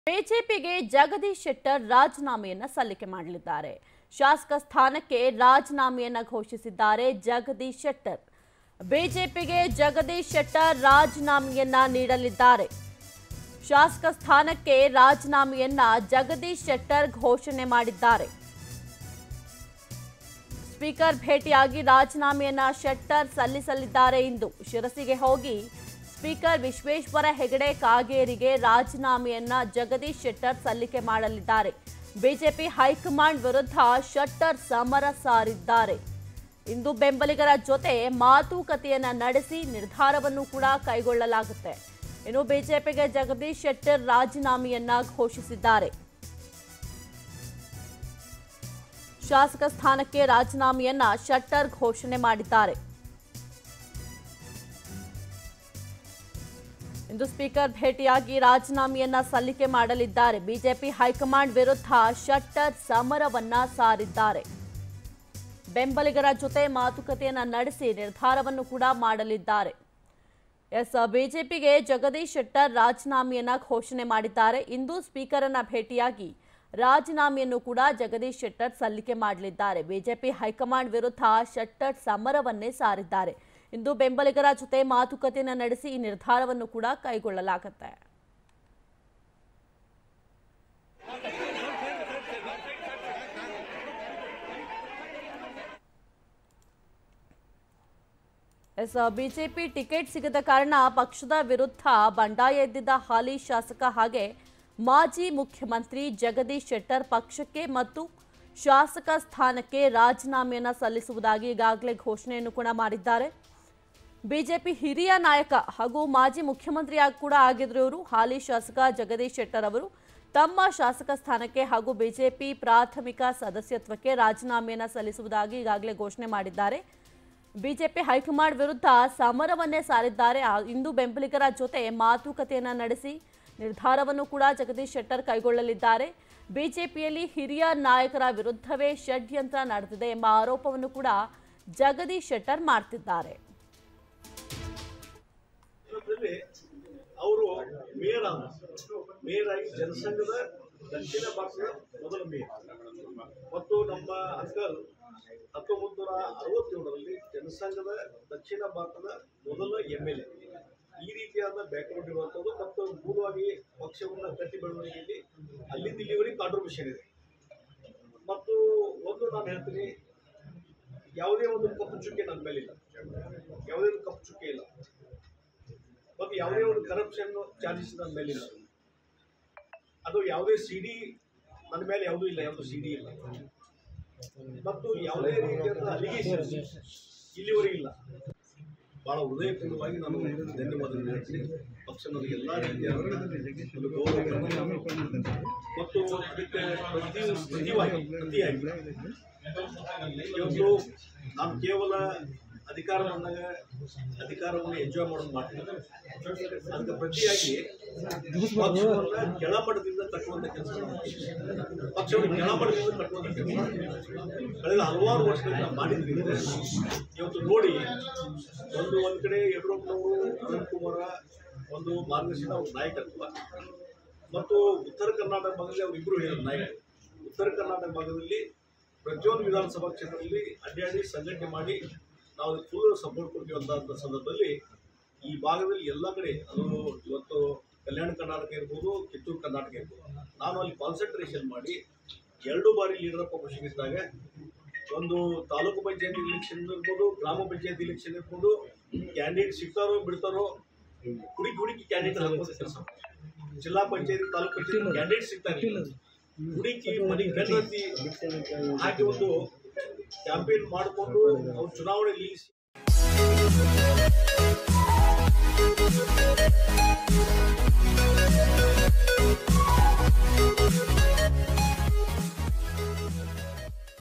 ಬಿಜೆಪಿಗೆ ಜಗದೀಶ್ ಶೆಟ್ಟರ್ ರಾಜೀನಾಮೆಯನ್ನ ಸಲ್ಲಿಕೆ ಮಾಡಲಿದ್ದಾರೆ ಶಾಸಕ ಸ್ಥಾನಕ್ಕೆ ರಾಜೀನಾಮೆಯನ್ನ ಘೋಷಿಸಿದ್ದಾರೆ ಜಗದೀಶ್ ಶೆಟ್ಟರ್ ಬಿಜೆಪಿಗೆ ಜಗದೀಶ್ ಶೆಟ್ಟರ್ ರಾಜೀನಾಮೆಯನ್ನ ನೀಡಲಿದ್ದಾರೆ ಶಾಸಕ ಸ್ಥಾನಕ್ಕೆ ರಾಜೀನಾಮೆಯನ್ನ ಜಗದೀಶ್ ಶೆಟ್ಟರ್ ಘೋಷಣೆ ಮಾಡಿದ್ದಾರೆ ಸ್ಪೀಕರ್ ಭೇಟಿಯಾಗಿ ರಾಜೀನಾಮೆಯನ್ನ ಶೆಟ್ಟರ್ ಸಲ್ಲಿಸಲಿದ್ದಾರೆ ಇಂದು ಶಿರಸಿಗೆ ಹೋಗಿ ಸ್ಪೀಕರ್ ವಿಶ್ವೇಶ್ವರ ಹೆಗಡೆ ಕಾಗೇರಿಗೆ ರಾಜೀನಾಮೆಯನ್ನ ಜಗದೀಶ್ ಶೆಟ್ಟರ್ ಸಲ್ಲಿಕೆ ಮಾಡಲಿದ್ದಾರೆ ಬಿಜೆಪಿ ಹೈಕಮಾಂಡ್ ವಿರುದ್ಧ ಶೆಟ್ಟರ್ ಸಮರ ಸಾರಿದ್ದಾರೆ ಇಂದು ಬೆಂಬಲಿಗರ ಜೊತೆ ಮಾತುಕತೆಯನ್ನ ನಡೆಸಿ ನಿರ್ಧಾರವನ್ನು ಕೂಡ ಕೈಗೊಳ್ಳಲಾಗುತ್ತೆ ಇನ್ನು ಬಿಜೆಪಿಗೆ ಜಗದೀಶ್ ಶೆಟ್ಟರ್ ರಾಜೀನಾಮೆಯನ್ನ ಘೋಷಿಸಿದ್ದಾರೆ ಶಾಸಕ ಸ್ಥಾನಕ್ಕೆ ರಾಜೀನಾಮೆಯನ್ನ ಶೆಟ್ಟರ್ ಘೋಷಣೆ ಮಾಡಿದ್ದಾರೆ ಇಂದು ಸ್ಪೀಕರ್ ಭೇಟಿಯಾಗಿ ರಾಜೀನಾಮೆಯನ್ನ ಸಲ್ಲಿಕೆ ಮಾಡಲಿದ್ದಾರೆ ಬಿಜೆಪಿ ಹೈಕಮಾಂಡ್ ವಿರುದ್ಧ ಶೆಟ್ಟರ್ ಸಮರವನ್ನ ಸಾರಿದ್ದಾರೆ ಬೆಂಬಲಿಗರ ಜೊತೆ ಮಾತುಕತೆಯನ್ನ ನಡೆಸಿ ನಿರ್ಧಾರವನ್ನು ಕೂಡ ಮಾಡಲಿದ್ದಾರೆ ಎಸ್ ಬಿಜೆಪಿಗೆ ಜಗದೀಶ್ ಶೆಟ್ಟರ್ ರಾಜೀನಾಮೆಯನ್ನ ಘೋಷಣೆ ಮಾಡಿದ್ದಾರೆ ಇಂದು ಸ್ಪೀಕರ್ ಅನ್ನ ಭೇಟಿಯಾಗಿ ರಾಜೀನಾಮೆಯನ್ನು ಕೂಡ ಜಗದೀಶ್ ಶೆಟ್ಟರ್ ಸಲ್ಲಿಕೆ ಮಾಡಲಿದ್ದಾರೆ ಬಿಜೆಪಿ ಹೈಕಮಾಂಡ್ ವಿರುದ್ಧ ಶೆಟ್ಟರ್ ಸಮರವನ್ನೇ ಸಾರಿದ್ದಾರೆ ಇಂದು ಬೆಂಬಲಿಗರ ಜೊತೆ ಮಾತುಕತೆಯನ್ನ ನಡೆಸಿ ಈ ನಿರ್ಧಾರವನ್ನು ಕೂಡ ಕೈಗೊಳ್ಳಲಾಗುತ್ತೆ ಎಸ್ ಬಿಜೆಪಿ ಟಿಕೆಟ್ ಸಿಗದ ಕಾರಣ ಪಕ್ಷದ ವಿರುದ್ಧ ಬಂಡಾಯ ಎದ್ದಿದ್ದ ಹಾಲಿ ಶಾಸಕ ಹಾಗೆ ಮಾಜಿ ಮುಖ್ಯಮಂತ್ರಿ ಜಗದೀಶ್ ಶೆಟ್ಟರ್ ಪಕ್ಷಕ್ಕೆ ಮತ್ತು ಶಾಸಕ ಸ್ಥಾನಕ್ಕೆ ರಾಜೀನಾಮೆಯನ್ನ ಸಲ್ಲಿಸುವುದಾಗಿ ಈಗಾಗಲೇ ಘೋಷಣೆಯನ್ನು ಕೂಡ ಮಾಡಿದ್ದಾರೆ ಬಿಜೆಪಿ ಹಿರಿಯ ನಾಯಕ ಹಾಗೂ ಮಾಜಿ ಮುಖ್ಯಮಂತ್ರಿಯಾಗಿ ಕೂಡ ಆಗಿದ್ರು ಇವರು ಹಾಲಿ ಶಾಸಕ ಜಗದೀಶ್ ಶೆಟ್ಟರ್ ಅವರು ತಮ್ಮ ಶಾಸಕ ಸ್ಥಾನಕ್ಕೆ ಹಾಗೂ ಬಿಜೆಪಿ ಪ್ರಾಥಮಿಕ ಸದಸ್ಯತ್ವಕ್ಕೆ ರಾಜೀನಾಮೆಯನ್ನ ಸಲ್ಲಿಸುವುದಾಗಿ ಈಗಾಗಲೇ ಘೋಷಣೆ ಮಾಡಿದ್ದಾರೆ ಬಿಜೆಪಿ ಹೈಕಮಾಂಡ್ ವಿರುದ್ಧ ಸಮರವನ್ನೇ ಸಾರಿದ್ದಾರೆ ಆ- ಇಂದು ಬೆಂಬಲಿಗರ ಜೊತೆ ಮಾತುಕತೆಯನ್ನ ನಡೆಸಿ ನಿರ್ಧಾರವನ್ನು ಕೂಡ ಜಗದೀಶ್ ಶೆಟ್ಟರ್ ಕೈಗೊಳ್ಳಲಿದ್ದಾರೆ ಬಿಜೆಪಿಯಲ್ಲಿ ಹಿರಿಯ ನಾಯಕರ ವಿರುದ್ಧವೇ ಷಡ್ಯಂತ್ರ ನಡೆದಿದೆ ಎಂಬ ಆರೋಪವನ್ನು ಕೂಡ ಜಗದೀಶ್ ಶೆಟ್ಟರ್ ಮಾಡ್ತಿದ್ದಾರೆ ಸಂದರ್ಭದಲ್ಲಿ ಅವರು ಮೇಯರ್ ಆದ ಮೇಯರ್ ಆಗಿ ಜನಸಂಘದ ದಕ್ಷಿಣ ಭಾರತದ ಮೊದಲ ಮೇಯರ್ ಮತ್ತು ನಮ್ಮ ಅಂಕಲ್ ಹತ್ತೊಂಬತ್ತು ನೂರ ಅರವತ್ತೇಳರಲ್ಲಿ ಜನಸಂಘದ ದಕ್ಷಿಣ ಭಾರತದ ಮೊದಲ ಎಮ್ ಎಲ್ ಎ ಈ ರೀತಿಯಾದ ಬ್ಯಾಕ್ಗ್ರೌಂಡ್ ಇರುವಂಥದ್ದು ಮತ್ತು ಮೂಲವಾಗಿ ಪಕ್ಷವನ್ನು ಕಟ್ಟಿ ಬೆಳವಣಿಗೆಯಲ್ಲಿ ಅಲ್ಲಿಂದ ಇಲ್ಲಿವರೆಗೆ ಕಾಂಟ್ರಿಬ್ಯೂಷನ್ ಇದೆ ಮತ್ತು ಒಂದು ನಾನು ಹೇಳ್ತೀನಿ ಯಾವುದೇ ಒಂದು ಕಪ್ಪು ಚುಕ್ಕೆ ನನ್ನ ಮೇಲಿಲ್ಲ ಯಾವುದೇ ಒಂದು ಕಪ್ಪು ಚುಕ್ಕೆ ಇಲ್ಲ ಮತ್ತು ಯಾವುದೇ ಒಂದು ಕರಪ್ಷನ್ ಚಾರ್ಜಸ್ ನನ್ನ ಮೇಲಿಲ್ಲ ಅದು ಯಾವುದೇ ಸಿ ಡಿ ನನ್ನ ಮೇಲೆ ಯಾವುದೂ ಇಲ್ಲ ಯಾವುದು ಸಿ ಡಿ ಇಲ್ಲ ಮತ್ತು ಯಾವುದೇ ರೀತಿಯಾದ ಅಲಿಗೇಷನ್ ಇಲ್ಲಿವರೆಗೆ ಇಲ್ಲ ಭಾಳ ಹೃದಯಪೂರ್ವಕವಾಗಿ ನಾನು ಧನ್ಯವಾದಗಳು ಹೇಳ್ತೀನಿ ಪಕ್ಷ ನನಗೆ ಎಲ್ಲ ರೀತಿಯಾದ ಒಂದು ಗೌರವ ಮತ್ತು ಅದಕ್ಕೆ ಪ್ರತಿ ಪ್ರತಿವಾಗಿ ಪ್ರತಿಯಾಗಿ ಇವತ್ತು ನಾನು ಕೇವಲ ಅಧಿಕಾರ ಬಂದಾಗ ಅಧಿಕಾರವನ್ನು ಎಂಜಾಯ್ ಮಾಡೋದು ಮಾಡ್ತೀನಿ ಅದಕ್ಕೆ ಪ್ರತಿಯಾಗಿ ಪಕ್ಷವನ್ನ ಕೆಳಮಟ್ಟದಿಂದ ತಕ್ಕುವಂತ ಕೆಲಸ ಪಕ್ಷವನ್ನು ಕೆಳಮಟ್ಟದಿಂದ ತಕ್ಕುವಂತ ಕೆಲಸ ಕಳೆದ ಹಲವಾರು ವರ್ಷಗಳಿಂದ ಮಾಡಿದ್ವಿ ಇವತ್ತು ನೋಡಿ ಒಂದು ಒಂದ್ ಕಡೆ ಯಡಿಯೂರಪ್ಪನವರು ಅನಂತ್ ಕುಮಾರ ಒಂದು ಮಾರ್ಗದರ್ಶನ ಅವ್ರ ನಾಯಕತ್ವ ಮತ್ತು ಉತ್ತರ ಕರ್ನಾಟಕ ಭಾಗದಲ್ಲಿ ಅವರಿಬ್ಬರು ಹೇಳಿದ ನಾಯಕರು ಉತ್ತರ ಕರ್ನಾಟಕ ಭಾಗದಲ್ಲಿ ಪ್ರತಿಯೊಂದು ವಿಧಾನಸಭಾ ಕ್ಷೇತ್ರದಲ್ಲಿ ಅಡ್ಡಾಡಿ ಸಂಘಟನೆ ಮಾಡಿ ನಾವು ಫುಲ್ ಸಪೋರ್ಟ್ ಕೊಡ್ತೀವಿ ಅಂತ ಸಂದರ್ಭದಲ್ಲಿ ಈ ಭಾಗದಲ್ಲಿ ಎಲ್ಲ ಕಡೆ ಅದು ಇವತ್ತು ಕಲ್ಯಾಣ ಕರ್ನಾಟಕ ಇರ್ಬೋದು ಕಿತ್ತೂರು ಕರ್ನಾಟಕ ಇರ್ಬೋದು ನಾನು ಅಲ್ಲಿ ಕಾನ್ಸಂಟ್ರೇಷನ್ ಮಾಡಿ ಎರಡು ಬಾರಿ ಲೀಡರ್ ಆಫ್ ಅಪೋಸಿಷನ್ ಇದ್ದಾಗ ಒಂದು ತಾಲೂಕು ಪಂಚಾಯತ್ ಇಲೆಕ್ಷನ್ ಇರ್ಬೋದು ಗ್ರಾಮ ಪಂಚಾಯತ್ ಇಲೆಕ್ಷನ್ ಇರ್ಬೋದು ಕ್ಯಾಂಡಿಡೇಟ್ ಸಿಗ್ತಾರೋ ಬಿಡ್ತಾರೋ ಹುಡುಕಿ ಹುಡುಕಿ ಕ್ಯಾಂಡಿಡೇಟ್ ಹಾಕೋದು ಕೆಲಸ ಜಿಲ್ಲಾ ಪಂಚಾಯತ್ ತಾಲೂಕು ಪಂಚಾಯತ್ ಕ್ಯಾಂಡಿಡೇಟ್ ಸಿಗ್ತಾರೆ ಹುಡುಕಿ ಮನೆಗೆ ಬೆನ್ನತ್ತಿ ಹಾಕಿ ಒಂದು ಕ್ಯಾಂಪೇನ್ ಮಾಡಿಕೊಂಡು ಅವ್ರು ಚುನಾವಣೆ ನಿಲ್ಲಿಸಿ